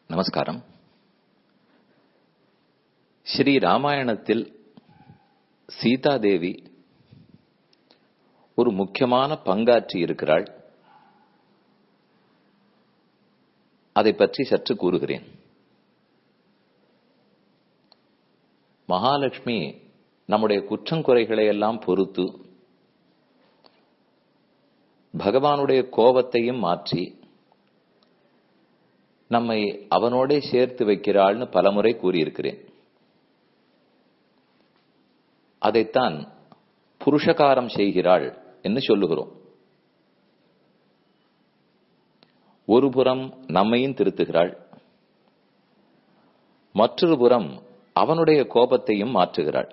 நமஸ்காரம் ஸ்ரீ ராமாயணத்தில் சீதாதேவி ஒரு முக்கியமான பங்காற்றி இருக்கிறாள் அதை பற்றி சற்று கூறுகிறேன் மகாலட்சுமி நம்முடைய குற்றங்குறைகளை எல்லாம் பொறுத்து பகவானுடைய கோபத்தையும் மாற்றி நம்மை அவனோடே சேர்த்து வைக்கிறாள்னு பலமுறை கூறியிருக்கிறேன் அதைத்தான் புருஷகாரம் செய்கிறாள் என்று சொல்லுகிறோம் ஒரு புறம் நம்மையும் திருத்துகிறாள் மற்றொரு புறம் அவனுடைய கோபத்தையும் மாற்றுகிறாள்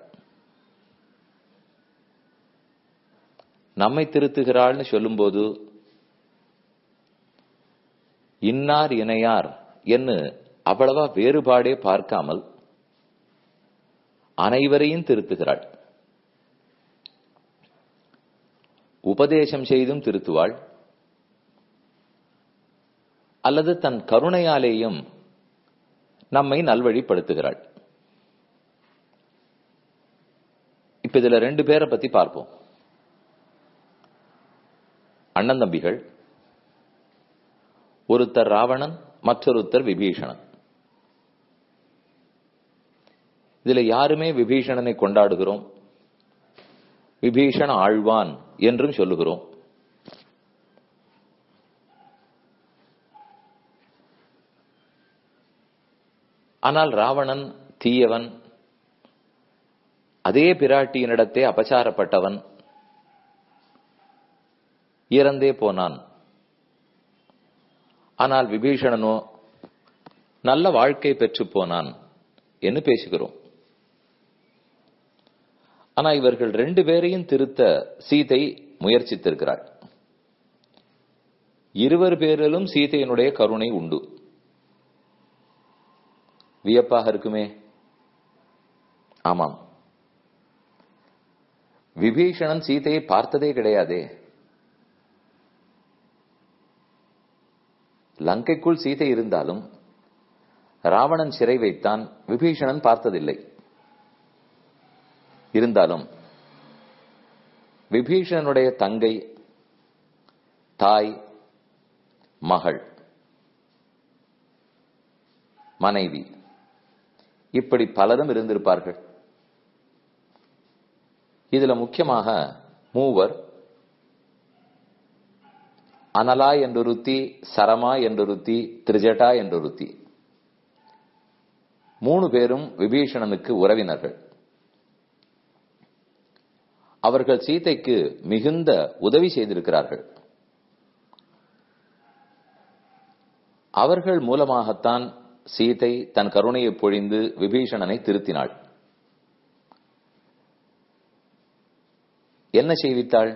நம்மை திருத்துகிறாள்னு சொல்லும்போது இன்னார் இணையார் என்று அவ்வளவா வேறுபாடே பார்க்காமல் அனைவரையும் திருத்துகிறாள் உபதேசம் செய்தும் திருத்துவாள் அல்லது தன் கருணையாலேயும் நம்மை நல்வழிப்படுத்துகிறாள் இப்ப இதுல ரெண்டு பேரை பத்தி பார்ப்போம் அண்ணன் தம்பிகள் ஒருத்தர் ராவணன் மற்றொருத்தர் விபீஷணன் இதுல யாருமே விபீஷணனை கொண்டாடுகிறோம் விபீஷண ஆழ்வான் என்றும் சொல்லுகிறோம் ஆனால் ராவணன் தீயவன் அதே பிராட்டியினிடத்தே அபசாரப்பட்டவன் இறந்தே போனான் ஆனால் விபீஷணனோ நல்ல வாழ்க்கை பெற்று போனான் என்று பேசுகிறோம் ஆனா இவர்கள் ரெண்டு பேரையும் திருத்த சீதை முயற்சித்திருக்கிறாள் இருவர் பேரிலும் சீதையினுடைய கருணை உண்டு வியப்பாக இருக்குமே ஆமாம் விபீஷணன் சீதையை பார்த்ததே கிடையாதே லங்கைக்குள் சீதை இருந்தாலும் ராவணன் சிறை வைத்தான் விபீஷணன் பார்த்ததில்லை இருந்தாலும் விபீஷணனுடைய தங்கை தாய் மகள் மனைவி இப்படி பலரும் இருந்திருப்பார்கள் இதுல முக்கியமாக மூவர் அனலா என்றொருத்தி சரமா என்றொருத்தி திரிஜட்டா என்றொருத்தி மூணு பேரும் விபீஷணனுக்கு உறவினர்கள் அவர்கள் சீதைக்கு மிகுந்த உதவி செய்திருக்கிறார்கள் அவர்கள் மூலமாகத்தான் சீதை தன் கருணையை பொழிந்து விபீஷணனை திருத்தினாள் என்ன செய்வித்தாள்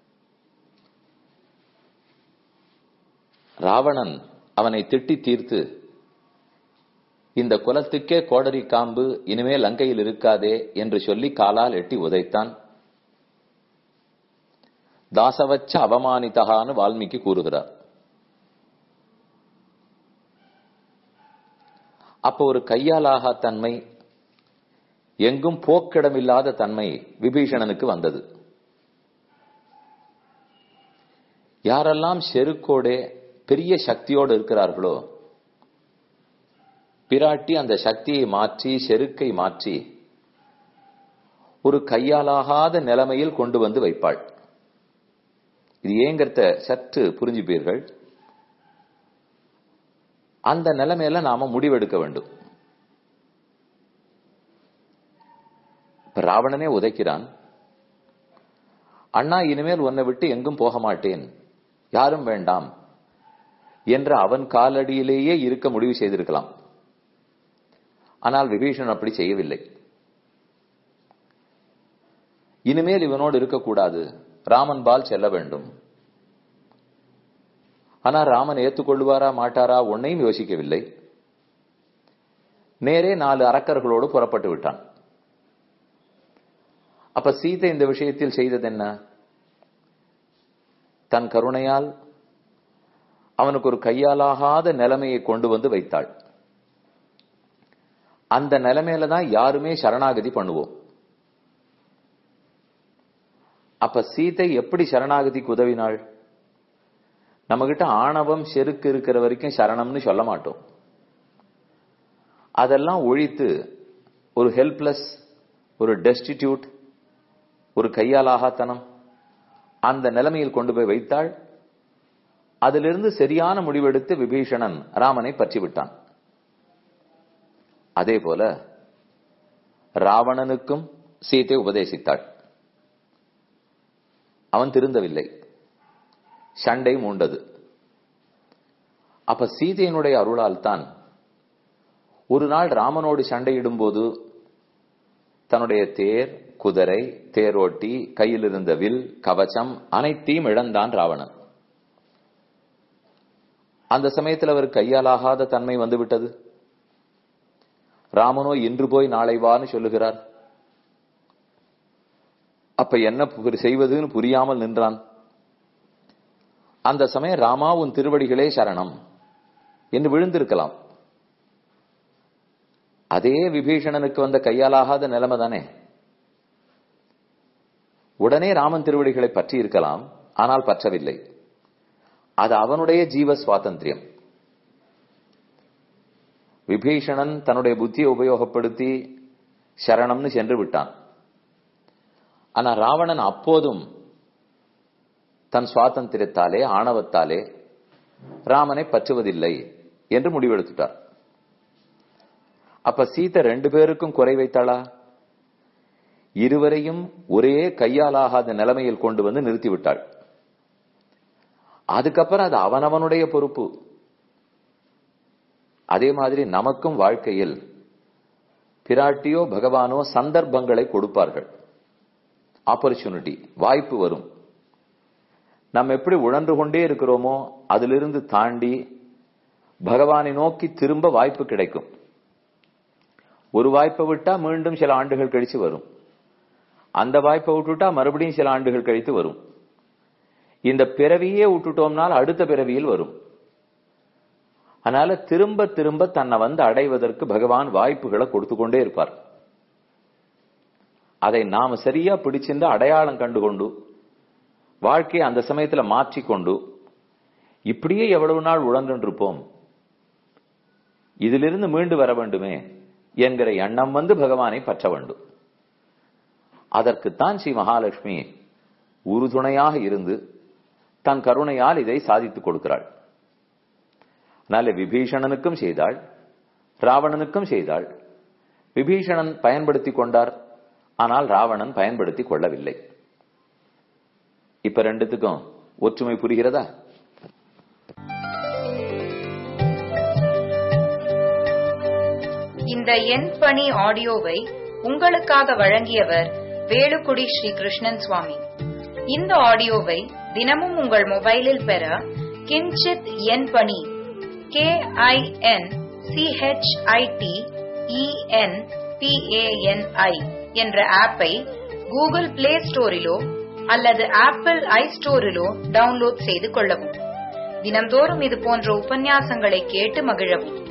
ராவணன் அவனை திட்டி தீர்த்து இந்த குலத்துக்கே கோடரி காம்பு இனிமே லங்கையில் இருக்காதே என்று சொல்லி காலால் எட்டி உதைத்தான் தாசவச்ச அவமானிதகான்னு வால்மீகி கூறுகிறார் அப்ப ஒரு கையாலாகா தன்மை எங்கும் போக்கிடமில்லாத தன்மை விபீஷணனுக்கு வந்தது யாரெல்லாம் செருக்கோடே பெரிய சக்தியோடு இருக்கிறார்களோ பிராட்டி அந்த சக்தியை மாற்றி செருக்கை மாற்றி ஒரு கையாலாகாத நிலைமையில் கொண்டு வந்து வைப்பாள் இது ஏங்கிறத சற்று புரிஞ்சுப்பீர்கள் அந்த நிலைமையில நாம முடிவெடுக்க வேண்டும் இப்ப ராவணனே உதைக்கிறான் அண்ணா இனிமேல் உன்னை விட்டு எங்கும் போக மாட்டேன் யாரும் வேண்டாம் என்ற அவன் காலடியிலேயே இருக்க முடிவு செய்திருக்கலாம் ஆனால் விபீஷன் அப்படி செய்யவில்லை இனிமேல் இவனோடு இருக்கக்கூடாது ராமன் பால் செல்ல வேண்டும் ஆனா ராமன் ஏத்துக்கொள்வாரா மாட்டாரா ஒன்னையும் யோசிக்கவில்லை நேரே நாலு அரக்கர்களோடு புறப்பட்டு விட்டான் அப்ப சீதை இந்த விஷயத்தில் செய்தது என்ன தன் கருணையால் அவனுக்கு ஒரு கையாலாகாத நிலைமையை கொண்டு வந்து வைத்தாள் அந்த நிலைமையில தான் யாருமே சரணாகதி பண்ணுவோம் அப்ப சீதை எப்படி சரணாகதிக்கு உதவினாள் நம்ம கிட்ட ஆணவம் செருக்கு இருக்கிற வரைக்கும் சரணம்னு சொல்ல மாட்டோம் அதெல்லாம் ஒழித்து ஒரு ஹெல்ப்லெஸ் ஒரு டெஸ்டிடியூட் ஒரு கையாலாகாத்தனம் அந்த நிலைமையில் கொண்டு போய் வைத்தாள் அதிலிருந்து சரியான முடிவெடுத்து விபீஷணன் ராமனை பற்றி விட்டான் அதே போல ராவணனுக்கும் சீத்தை உபதேசித்தாள் அவன் திருந்தவில்லை சண்டை மூண்டது அப்ப சீதையினுடைய அருளால் தான் ஒரு நாள் ராமனோடு சண்டையிடும் போது தன்னுடைய தேர் குதிரை தேரோட்டி கையில் இருந்த வில் கவச்சம் அனைத்தையும் இழந்தான் ராவணன் அந்த சமயத்தில் அவர் கையாலாகாத தன்மை வந்துவிட்டது ராமனோ இன்று போய் நாளை வான்னு சொல்லுகிறார் அப்ப என்ன செய்வதுன்னு புரியாமல் நின்றான் அந்த சமயம் ராமா உன் திருவடிகளே சரணம் என்று விழுந்திருக்கலாம் அதே விபீஷணனுக்கு வந்த கையாலாகாத நிலைமை தானே உடனே ராமன் திருவடிகளை பற்றி இருக்கலாம் ஆனால் பற்றவில்லை அது அவனுடைய ஜீவ சுவாதந்திரியம் விபீஷணன் தன்னுடைய புத்தியை உபயோகப்படுத்தி சரணம்னு சென்று விட்டான் ஆனா ராவணன் அப்போதும் தன் சுவாதந்திரத்தாலே ஆணவத்தாலே ராமனை பற்றுவதில்லை என்று முடிவெடுத்துட்டார் அப்ப சீதை ரெண்டு பேருக்கும் குறை வைத்தாளா இருவரையும் ஒரே கையாலாகாத நிலைமையில் கொண்டு வந்து நிறுத்திவிட்டாள் அதுக்கப்புறம் அது அவனவனுடைய பொறுப்பு அதே மாதிரி நமக்கும் வாழ்க்கையில் பிராட்டியோ பகவானோ சந்தர்ப்பங்களை கொடுப்பார்கள் ஆப்பர்ச்சுனிட்டி வாய்ப்பு வரும் நம்ம எப்படி உழன்று கொண்டே இருக்கிறோமோ அதிலிருந்து தாண்டி பகவானை நோக்கி திரும்ப வாய்ப்பு கிடைக்கும் ஒரு வாய்ப்பை விட்டா மீண்டும் சில ஆண்டுகள் கழிச்சு வரும் அந்த வாய்ப்பை விட்டுட்டா மறுபடியும் சில ஆண்டுகள் கழித்து வரும் இந்த பிறவியே விட்டுட்டோம்னால் அடுத்த பிறவியில் வரும் அதனால திரும்ப திரும்ப தன்னை வந்து அடைவதற்கு பகவான் வாய்ப்புகளை கொடுத்து கொண்டே இருப்பார் அதை நாம சரியா பிடிச்சிருந்து அடையாளம் கண்டுகொண்டு வாழ்க்கையை அந்த சமயத்துல மாற்றிக்கொண்டு இப்படியே எவ்வளவு நாள் உழன்றிருப்போம் இதிலிருந்து மீண்டு வர வேண்டுமே என்கிற எண்ணம் வந்து பகவானை பற்ற வேண்டும் அதற்குத்தான் ஸ்ரீ மகாலட்சுமி உறுதுணையாக இருந்து தன் கருணையால் இதை சாதித்துக் கொடுக்கிறாள் அதனால விபீஷணனுக்கும் செய்தாள் ராவணனுக்கும் செய்தாள் விபீஷணன் பயன்படுத்தி கொண்டார் ஆனால் ராவணன் பயன்படுத்தி கொள்ளவில்லை இப்ப ரெண்டுத்துக்கும் ஒற்றுமை புரிகிறதா இந்த எண் பணி ஆடியோவை உங்களுக்காக வழங்கியவர் வேலுக்குடி ஸ்ரீ கிருஷ்ணன் சுவாமி இந்த ஆடியோவை தினமும் உங்கள் மொபைலில் பெற கிஞ்சித் எண் பணி கே ஐ என் சிஹெச்ஐடி இஎன் பிஏஎன்ஐ என்ற ஆப்பை கூகுள் பிளே ஸ்டோரிலோ அல்லது ஆப்பிள் ஐ ஸ்டோரிலோ டவுன்லோட் செய்து கொள்ளவும் தினம்தோறும் இது போன்ற உபன்யாசங்களை கேட்டு மகிழவும்